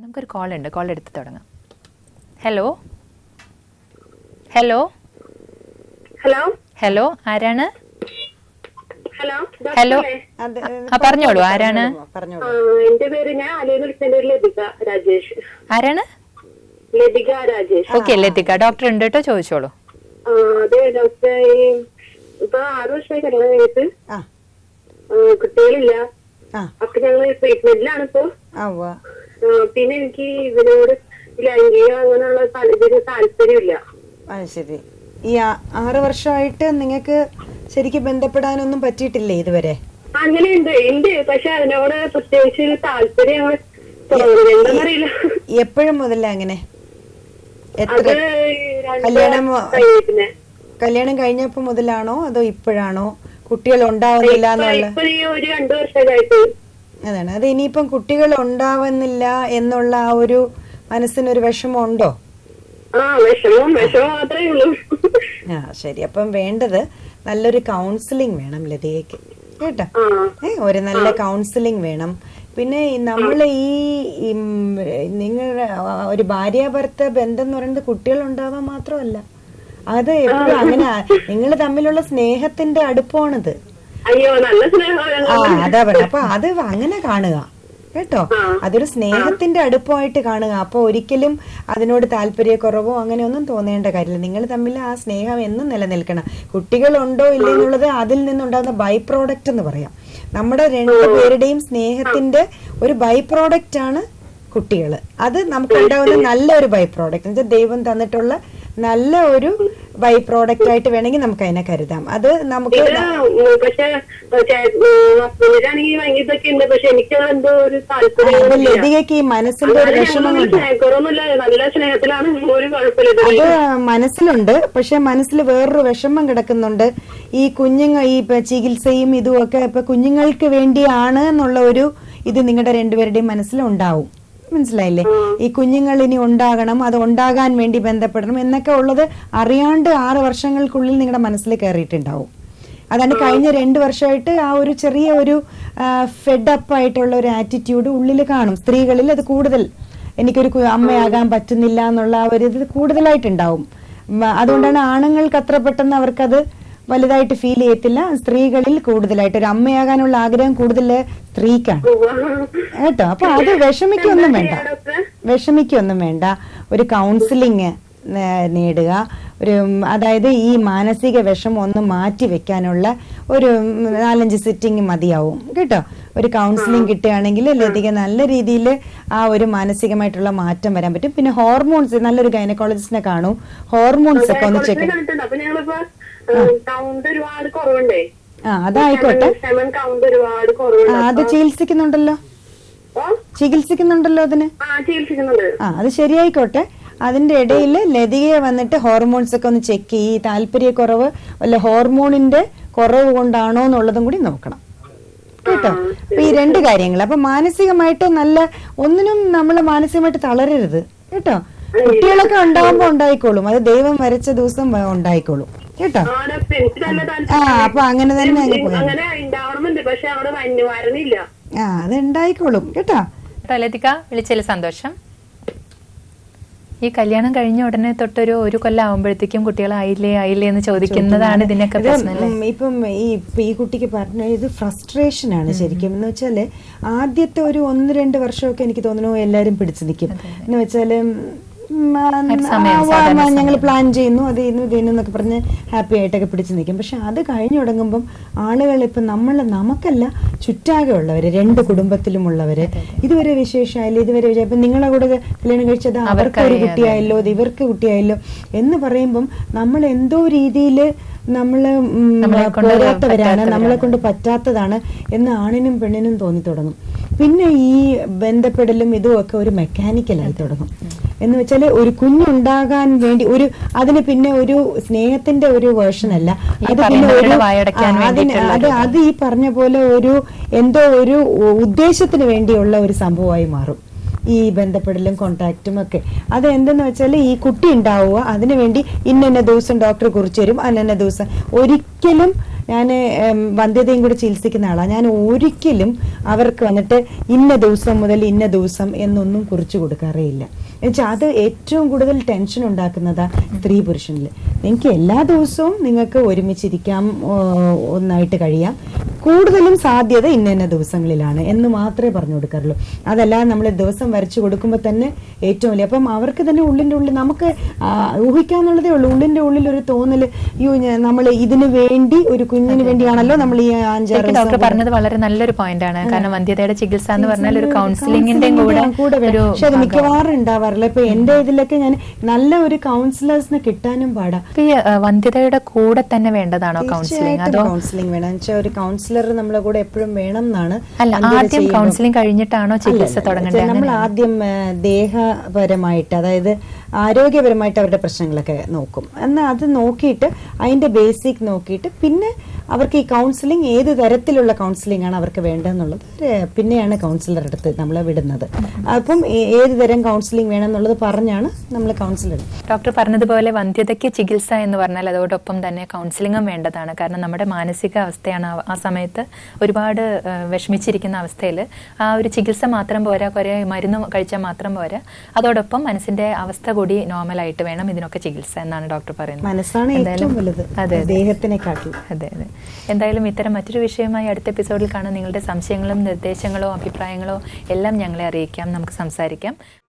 നമുക്കൊരു കോൾ ഉണ്ട് കോൾ എടുത്ത് തുടങ്ങാം ഹലോ ഹലോ ഹലോ ഹലോ ആരാണ് ഹലോ ഹലോ ഡോക്ടറല്ലേ? അത് ആ പറഞ്ഞോളൂ ആരാണ് പറഞ്ഞോളൂ ആ, എന്റെ പേര് ഞാൻ ആലയിൽ വിളിച്ചതിന്റെ ഒരു ലതിക രാജേഷ് ആരാണ് ലതിക രാജേഷ് ഓക്കെ ലത്തിക്ക ഡോക്ടർ ഉണ്ട് കേട്ടോ ചോദിച്ചോളൂ ആ, അതെ ഡോക്ടർ ഈ ഇപ്പൊ ആറു വർഷമായി കല്യാണം കഴിഞ്ഞിട്ട് ആ ആ, കുട്ടികളില്ല ആ അപ്പൊ ഞങ്ങൾ ട്രീറ്റ്മെന്റിലാണ് ഇപ്പൊ ആ ഉവ്വ. ആ, പിന്നെ എനിക്ക് ഇവനോട് ലൈംഗിക അങ്ങനെയുള്ള താൽ- ഇതിന് താല്പര്യമില്ല അത് ശരി ഈ ആ- ആറ് വർഷമായിട്ട് നിങ്ങൾക്ക് ശരിക്കും ബന്ധപ്പെടാനൊന്നും പറ്റിയിട്ടില്ലേ ഇതുവരെ അങ്ങനെയുണ്ട് ഉണ്ട് പക്ഷെ അതിനോട് പ്രത്യേകിച്ച് ഒരു താല്പര്യം അങ്ങ് തോന്നുന്നില്ല എന്താണെന്നറിയില്ല എപ്പോഴും മുതലേ അങ്ങനെ എത്ര അത് രണ്ട് കല്യാണം കഴിഞ്ഞിട്ടിന്നെ കല്യാണം കഴിഞ്ഞപ്പോ മുതലാണോ അതോ ഇപ്പോഴാണോ കുട്ടികൾ ഉണ്ടാവുന്നില്ല എന്നുള്ള ഇപ്പൊ ഈ ഒരു രണ്ടു വർഷമായിട്ട് അതാണ് അത് ഇനിയിപ്പം കുട്ടികൾ ഉണ്ടാവുന്നില്ല എന്നുള്ള ആ ഒരു മനസ്സിനൊരു വിഷമം ഉണ്ടോ ആ വിഷമം വിഷമം മാത്രമേ ഉള്ളൂ ആ ശരി അപ്പം വേണ്ടത് നല്ലൊരു കൗൺസിലിംഗ് വേണം ലതികയ്ക്ക് കേട്ടോ ആ ഏ ഒരു നല്ല കൗൺസിലിംഗ് വേണം പിന്നെ നമ്മൾ ഈ ഉം, നിങ്ങളുടെ ആ, ഒരു ഭാര്യാഭർത്ത ബന്ധം എന്ന് പറയുന്നത് കുട്ടികൾ ഉണ്ടാവാൻ മാത്രമല്ല അത് എപ്പോഴും അങ്ങനെ നിങ്ങൾ തമ്മിലുള്ള സ്നേഹത്തിന്റെ അടുപ്പമാണിത് അയ്യോ നല്ല സ്നേഹം ആ അതാ പറയുക അപ്പൊ അത് അങ്ങനെ കാണുക കേട്ടോ അതൊരു സ്നേഹത്തിന്റെ അടുപ്പമായിട്ട് കാണുക അപ്പൊ ഒരിക്കലും അതിനോട് താല്പര്യക്കുറവോ അങ്ങനെയൊന്നും തോന്നേണ്ട കാര്യമില്ല നിങ്ങൾ തമ്മിൽ ആ സ്നേഹം എന്നും നിലനിൽക്കണം കുട്ടികളുണ്ടോ ഇല്ലേ എന്നുള്ളത് അതിൽ നിന്നുണ്ടാകുന്ന ബൈ പ്രോഡക്റ്റ് എന്ന് പറയാം നമ്മുടെ രണ്ടു പേരുടെയും സ്നേഹത്തിന്റെ ഒരു ബൈ പ്രോഡക്റ്റ് ആണ് കുട്ടികൾ അത് നമുക്ക് ഉണ്ടാകുന്ന നല്ലൊരു ബൈ പ്രോഡക്റ്റ് എന്നുവെച്ചാൽ ദൈവം തന്നിട്ടുള്ള നല്ല ഒരു ബൈ പ്രോഡക്റ്റ് ആയിട്ട് വേണമെങ്കിൽ നമുക്ക് അതിനെ കരുതാം അത് നമുക്ക് ഇത് ഉം, പക്ഷെ ഹസ്ബൻഡിനാണെങ്കിൽ ഭയങ്കര ഇതൊക്കെ ഉണ്ട് പക്ഷെ എനിക്ക് എന്തോ ഒരു താല്പര്യം അത് ലതികയ്ക്ക് ഈ മനസ്സിന്റെ ഒരു വിഷമം കൊണ്ട് സ്നേഹക്കുറവൊന്നുമില്ല നല്ല സ്നേഹത്തിലാണ് ഒരു കുഴപ്പമില്ല ഇത് അത് മനസ്സിലുണ്ട് പക്ഷെ മനസ്സിൽ വേറൊരു വിഷമം കിടക്കുന്നുണ്ട് ഈ കുഞ്ഞുങ്ങൾ ഈ ഇപ്പൊ ചികിത്സയും ഇതും ഒക്കെ ഇപ്പൊ കുഞ്ഞുങ്ങൾക്ക് വേണ്ടിയാണ് എന്നുള്ള ഒരു ഇത് നിങ്ങളുടെ രണ്ടുപേരുടെയും മനസ്സിൽ ഉണ്ടാവും മനസ്സിലായില്ലേ ഈ കുഞ്ഞുങ്ങൾ ഇനി ഉണ്ടാകണം അത് ഉണ്ടാകാൻ വേണ്ടി ബന്ധപ്പെടണം എന്നൊക്കെ ഉള്ളത് അറിയാണ്ട് ആറ് വർഷങ്ങൾക്കുള്ളിൽ നിങ്ങളുടെ മനസ്സിൽ കയറിയിട്ടുണ്ടാവും അതാണ് കഴിഞ്ഞ രണ്ട് വർഷമായിട്ട് ആ ഒരു ചെറിയ ഒരു ഫെഡ് അപ്പ് ആയിട്ടുള്ള ഒരു ആറ്റിറ്റ്യൂഡ് ഉള്ളിൽ കാണും സ്ത്രീകളിൽ അത് കൂടുതൽ എനിക്കൊരു കു- അമ്മയാകാൻ പറ്റുന്നില്ല എന്നുള്ള ആ ഒരു ഇത് കൂടുതലായിട്ടുണ്ടാവും ഉം, അതുകൊണ്ടാണ് ആണുങ്ങൾക്ക് അത്ര പെട്ടെന്ന് അവർക്കത് വലുതായിട്ട് ഫീൽ ചെയ്യത്തില്ല സ്ത്രീകളിൽ കൂടുതലായിട്ട് ഒരു അമ്മയാകാനുള്ള ആഗ്രഹം കൂടുതൽ സ്ത്രീക്കാണ് കേട്ടോ അപ്പൊ അത് വിഷമിക്കൊന്നും വേണ്ട വിഷമിക്കൊന്നും വേണ്ട ഒരു കൗൺസിലിംഗ് നേടുക ഒരു ഉം, അതായത് ഈ മാനസിക വിഷമം ഒന്ന് മാറ്റി വെക്കാനുള്ള ഒരു ഉം, നാലഞ്ച് സിറ്റിംഗ് മതിയാവും കേട്ടോ ഒരു കൗൺസിലിംഗ് കിട്ടുകയാണെങ്കിൽ ലതിക നല്ല രീതിയിൽ ആ ഒരു മാനസികമായിട്ടുള്ള മാറ്റം വരാൻ പറ്റും പിന്നെ ഹോർമോൺസ് നല്ലൊരു ഗൈനക്കോളജിസ്റ്റിനെ കാണൂ ഹോർമോൺസ് ഒക്കെ ഒന്ന് ചെക്ക് കണ്ടിട്ടുണ്ട് അപ്പൊ ഞങ്ങളിപ്പോ കൗണ്ട് ഒരുപാട് കുറവുണ്ടേ ആ അതായിക്കോട്ടെ സെവൻ കൗണ്ട് ഒരുപാട് ആ, കുറവുണ്ട് അത് ചികിത്സിക്കുന്നുണ്ടല്ലോ ഓ ചികിത്സിക്കുന്നുണ്ടല്ലോ അതിന് ആ ചികിത്സിക്കുന്നുണ്ട് ആ അത് ശരിയായിക്കോട്ടെ അതിന്റെ ഇടയിൽ ലതികയെ വന്നിട്ട് ഹോർമോൺസ് ഒക്കെ ഒന്ന് ചെക്ക് ചെയ്യ് ഈ താല്പര്യക്കുറവ് വല്ല ഹോർമോണിന്റെ കുറവ് കൊണ്ടാണോ എന്നുള്ളതും കൂടി നോക്കണം കേട്ടോ അപ്പൊ ഈ രണ്ട് കാര്യങ്ങൾ അപ്പൊ മാനസികമായിട്ട് നല്ല ഒന്നിനും നമ്മൾ മാനസികമായിട്ട് തളരരുത് കേട്ടോ കുട്ടികളൊക്കെ ഉണ്ടാവുമ്പോ ഉണ്ടായിക്കോളും അത് ദൈവം വരച്ച ദിവസം വ- ഉണ്ടായിക്കോളും കേട്ടോ ആ ഡോക്ടർ എനിക്ക് നല്ല ആ താല്പര്യം അപ്പൊ അങ്ങനെ തന്നെ അങ്ങ് പോയാ മതി. അങ്ങനെ ഉണ്ടാവണമെന്നുണ്ട് പക്ഷെ അവിടെ വന്ന് വരണില്ല ആ അത് ഉണ്ടായിക്കോളും കേട്ടോ കേട്ടോ ലതിക വിളിച്ചതിൽ സന്തോഷം ഈ കല്യാണം കഴിഞ്ഞ ഉടനെ തൊട്ടൊരു ഒരു കൊല്ലം ആവുമ്പോഴത്തേക്കും കുട്ടികളായില്ലേ ആയില്ലേ എന്ന് ചോദിക്കുന്നതാണ് ഇതിനൊക്കെ ഇത് പ്രശ്നം അല്ലേ ഉം ഇപ്പം ഈ ഇപ്പൊ ഈ കുട്ടിക്ക് പറഞ്ഞ ഇത് ഫ്രസ്ട്രേഷൻ ആണ് ശരിക്കും എന്ന് വെച്ചാല് ആദ്യത്തെ ഒരു ഒന്ന് രണ്ട് വർഷമൊക്കെ എനിക്ക് തോന്നുന്നു എല്ലാരും പിടിച്ചു നിൽക്കും എന്ന് വെച്ചാല് ഞങ്ങൾ പ്ലാൻ ചെയ്യുന്നു അത് ചെയ്യുന്നു ഇത് ചെയ്യുന്നു എന്നൊക്കെ പറഞ്ഞ് ഹാപ്പി ആയിട്ടൊക്കെ പിടിച്ചു നിൽക്കും പക്ഷെ അത് കഴിഞ്ഞു തുടങ്ങുമ്പം ആളുകൾ ഇപ്പം നമ്മൾ നമുക്കല്ല ചുറ്റാകെ ഉള്ളവര് രണ്ട് കുടുംബത്തിലുമുള്ളവര് ഇതുവരെ വിശേഷമായില്ല ഇതുവരെ വിശേഷം ഇപ്പം നിങ്ങളെ കൂടെ കല്യാണം കഴിച്ചത് അവർക്ക് ഒരു കുട്ടിയായല്ലോ ഇത് ഇവർക്ക് കുട്ടിയായല്ലോ എന്ന് പറയുമ്പം നമ്മൾ എന്തോ രീതിയിൽ നമ്മള് ഉം, പോരാത്തവരാണ് നമ്മളെ കൊണ്ട് പറ്റാത്തതാണ് എന്ന് ആണിനും പെണ്ണിനും തോന്നി തുടങ്ങും പിന്നെ ഈ ബന്ധപ്പെടലും ഇതും ഒക്കെ ഒരു മെക്കാനിക്കലായി തുടങ്ങും എന്ന് വെച്ചാൽ ഒരു കുഞ്ഞുണ്ടാകാൻ വേണ്ടി ഒരു അതിന് പിന്നെ ഒരു സ്നേഹത്തിന്റെ ഒരു വേർഷൻ അല്ല ഈ അത് പിന്നെ പറയുന്നവരുടെ ഒരു വായടയ്ക്കാൻ ആ, അതിന് വേണ്ടിയിട്ടുള്ള അത് അത് ഈ പറഞ്ഞ പോലെ ഒരു എന്തോ ഒരു ഉദ്ദേശത്തിന് വേണ്ടിയുള്ള ഒരു സംഭവമായി മാറും ഈ ബന്ധപ്പെടലും കോണ്ടാക്റ്റും ഒക്കെ അത് എന്തെന്ന് വെച്ചാൽ ഈ കുട്ടി ഉണ്ടാവുക അതിനുവേണ്ടി ഇന്ന ദിവസം ഡോക്ടർ കുറിച്ച് തരും അന്നന്ന ദിവസം ഒരിക്കലും ഞാൻ വന്ധ്യതയും കൂടി ചികിത്സിക്കുന്ന ആളാണ് ഞാൻ ഒരിക്കലും അവർക്ക് വന്നിട്ട് ഇന്ന ദിവസം മുതൽ ഇന്ന ദിവസം എന്നൊന്നും കുറിച്ച് കൊടുക്കാറേയില്ല എന്നുവെച്ചാൽ അത് ഏറ്റവും കൂടുതൽ ടെൻഷൻ ഉണ്ടാക്കുന്നതാ സ്ത്രീ പുരുഷനിൽ നിങ്ങൾക്ക് എല്ലാ ദിവസവും നിങ്ങൾക്ക് ഒരുമിച്ചിരിക്കാം ഓ, ഒന്നായിട്ട് കഴിയാം കൂടുതലും സാധ്യത ഇന്ന ഇന്ന ദിവസങ്ങളിലാണ് എന്ന് മാത്രമേ പറഞ്ഞു കൊടുക്കാറുള്ളൂ അതല്ലാതെ നമ്മൾ ദിവസം വരച്ചു കൊടുക്കുമ്പോൾ തന്നെ ഏറ്റവും വലിയ അപ്പം അവർക്ക് തന്നെ ഉള്ളിൻ്റെ ഉള്ളിൽ നമുക്ക് ആ, ഊഹിക്കാന്നുള്ളതേ ഉള്ളൂ ഉള്ളിൻ്റെ ഉള്ളിൽ ഒരു തോന്നൽ അയ്യോ നമ്മൾ ഇതിന് വേണ്ടി ഒരു കുഞ്ഞിന് വേണ്ടിയാണല്ലോ നമ്മൾ ഈ അഞ്ചാറ് ശരിക്കും ദിവസം ഡോക്ടർ പറഞ്ഞത് വളരെ നല്ലൊരു പോയിന്റ് ആണ് കാരണം വന്ധ്യതയുടെ ചികിത്സ എന്ന് പറഞ്ഞാൽ ഒരു കൗൺസിലിംഗിന്റെയും കൂടെ കൂടെ ഒരു വേണം. പക്ഷെ അത് മിക്കവാറും ഉണ്ടാവാറില്ല ഇപ്പൊ എന്റെ ഇതിലൊക്കെ ഞാൻ നല്ല ഒരു കൗൺസിലേഴ്സിനെ കിട്ടാനും പാടാ ഇപ്പൊ ഈ ആ, വന്ധ്യതയുടെ കൂടെ തന്നെ വേണ്ടതാണോ കൗൺസിലിംഗ് അതോ കൗൺസിലിംഗ് വേണം വെച്ചാൽ ഒരു കൗൺസിലർ നമ്മളെ കൂടെ എപ്പോഴും വേണം എന്നാണ് അല്ല അന്ത്യത ആദ്യം ചെയ്യുമ്പോൾ. കൗൺസിലിംഗ് കഴിഞ്ഞിട്ടാണോ ചികിത്സ അല്ലല്ല. തുടങ്ങേണ്ടത് നമ്മൾ ആദ്യം ആ, ദേഹപരമായിട്ട് അതായത് ആരോഗ്യപരമായിട്ട് അവരുടെ പ്രശ്നങ്ങളൊക്കെ നോക്കും എന്നാൽ അത് നോക്കിയിട്ട് അതിന്റെ ബേസിക് നോക്കിയിട്ട് പിന്നെ അവർക്ക് ഈ കൗൺസിലിംഗ് ഏത് തരത്തിലുള്ള കൗൺസിലിംഗ് ആണ് അവർക്ക് വേണ്ടതെന്നുള്ളത് ഒരു പിന്നെയാണ് കൗൺസിലർ അടുത്ത് നമ്മളെ വിടുന്നത് അപ്പം ഏ- ഏത് തരം കൗൺസിലിംഗ് വേണം എന്നുള്ളത് പറഞ്ഞാണ് നമ്മൾ കൗൺസിലർ ഡോക്ടർ പറഞ്ഞതുപോലെ വന്ധ്യതയ്ക്ക് ചികിത്സ എന്ന് പറഞ്ഞാൽ അതോടൊപ്പം തന്നെ കൗൺസിലിംഗും വേണ്ടതാണ് കാരണം നമ്മുടെ മാനസിക അവസ്ഥയാണ് ആ- ആ സമയത്ത് ഒരുപാട് ആ, വിഷമിച്ചിരിക്കുന്ന അവസ്ഥയിൽ ആ ഒരു ചികിത്സ മാത്രം പോരാ കുറേ മരുന്ന് കഴിച്ചാൽ മാത്രം പോരാ അതോടൊപ്പം മനസ്സിന്റെ അവസ്ഥ കൂടി നോർമലായിട്ട് വേണം ഇതിനൊക്കെ ചികിത്സ എന്നാണ് ഡോക്ടർ പറയുന്നത് മനസ്സാണ് എന്തായാലും- ഏറ്റവും വലുത് അതെ, അതെ. ദേഹത്തിനെ കാട്ടി അതെ അതെ എന്തായാലും ഇത്തരം മറ്റൊരു വിഷയമായി അടുത്ത എപ്പിസോഡിൽ കാണാൻ നിങ്ങളുടെ സംശയങ്ങളും നിർദ്ദേശങ്ങളോ അഭിപ്രായങ്ങളോ എല്ലാം ഞങ്ങളെ അറിയിക്കാം നമുക്ക് സംസാരിക്കാം